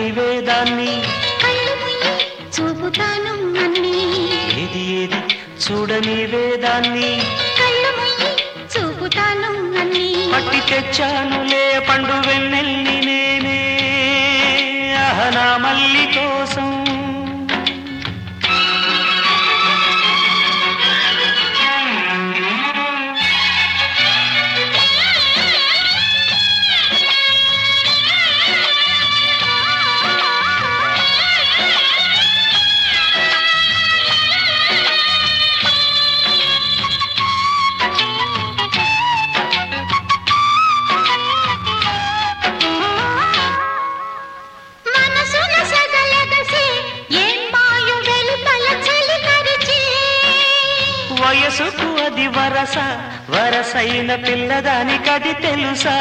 చూడనివే దాన్ని కళ్ళు మూయి చూపుతాను అన్నీ ఏది ఏది చూడనివే దాన్ని కళ్ళు మూయి చూపుతాను అన్నీ పట్టి తెచ్చానులే పండు వెన్నెల్ని నేనే అహనా మల్లి కోసం మనసున సగలగసి ఏం మాయు వెలుపల చలి కరిచి వయసుకు అది వరస వరసైన పిల్లదానికది తెలుసా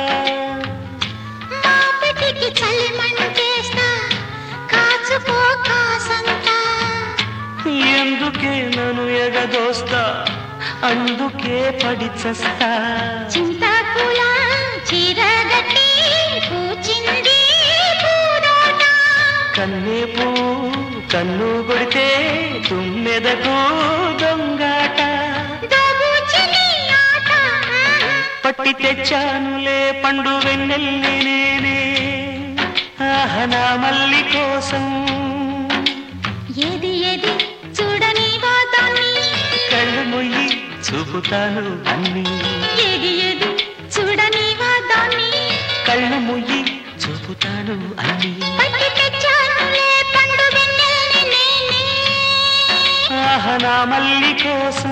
మాపిటికి చలి మంటేస్తా కాచుకో కాసంతా ఎందుకే నన్ను ఎగదోస్తా అందుకే పడి చస్తా చింతాకుల చీరగట్టి పూచింది పూదోట కన్నే పూ కన్ను కొడితే తుమ్మెదకు దొంగాట దోబూచిని ఆట పట్టి తెచ్చానులే పండు వెన్నెల్ని నేనే ఆహనా మల్లి కోసం ఏది ఏది చూడని వాతాన్ని కళ్ళు మొయ్యి చూపుతాను అన్నీ ఏది ఏది చూడని వాతాన్ని కళ్ళు ముయ్యి చూపుతాను అన్నీ పట్టి తెచ్చానులే పండు వెన్నెల్ని నేనే ఆహనా మల్లి కోసం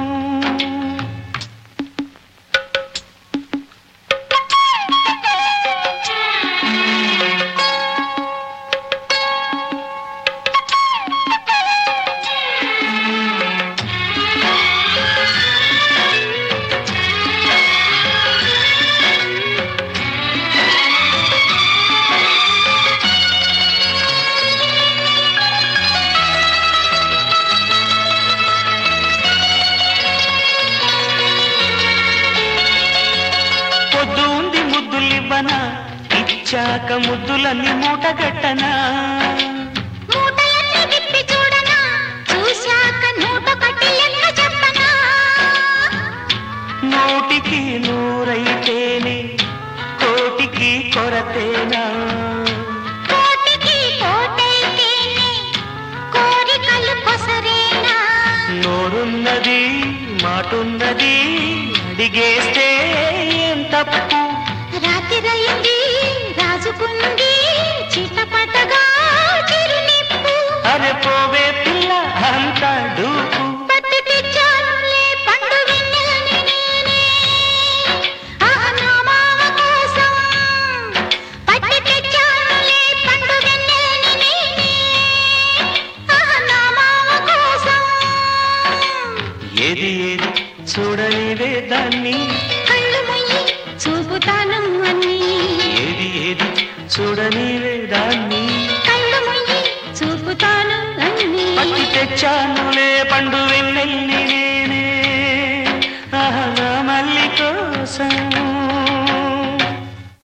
పొద్దు ఉంది ముద్దులివ్వనా ఇచ్చాక ముద్దులన్నీ మూటగట్టనా మూటలన్నీ విప్పి చూడనా చూశాక నూట కట్టి లెక్క చెప్పనా నోటికి నూరైతేనే కోటికి కొరతేనా కోటికి కోటైతేనే కోరికలు కొసరేనా నోరున్నది మాటున్నది అడిగేస్తే ఏం తప్పు రాత్రిరయింది రాజుకుంది చిటపటగా చిరునిప్పు అరే పోవే పిల్ల అంత డూపు పట్టి తెచ్చానులే పండు వెన్నెలని నేనే ఆ నా మామ కోసం పట్టి తెచ్చానులే పండు వెన్నెలని నేనే ఆ నా మామ కోసం ఏది ఏది చూడనివే దాన్ని కళ్ళు మొయ్యి చూపుతాను అన్నీ ఏది ఏది చూడనివే దాన్ని కళ్ళు మొయ్యి చూపుతాను అన్నీ పట్టి తెచ్చానులే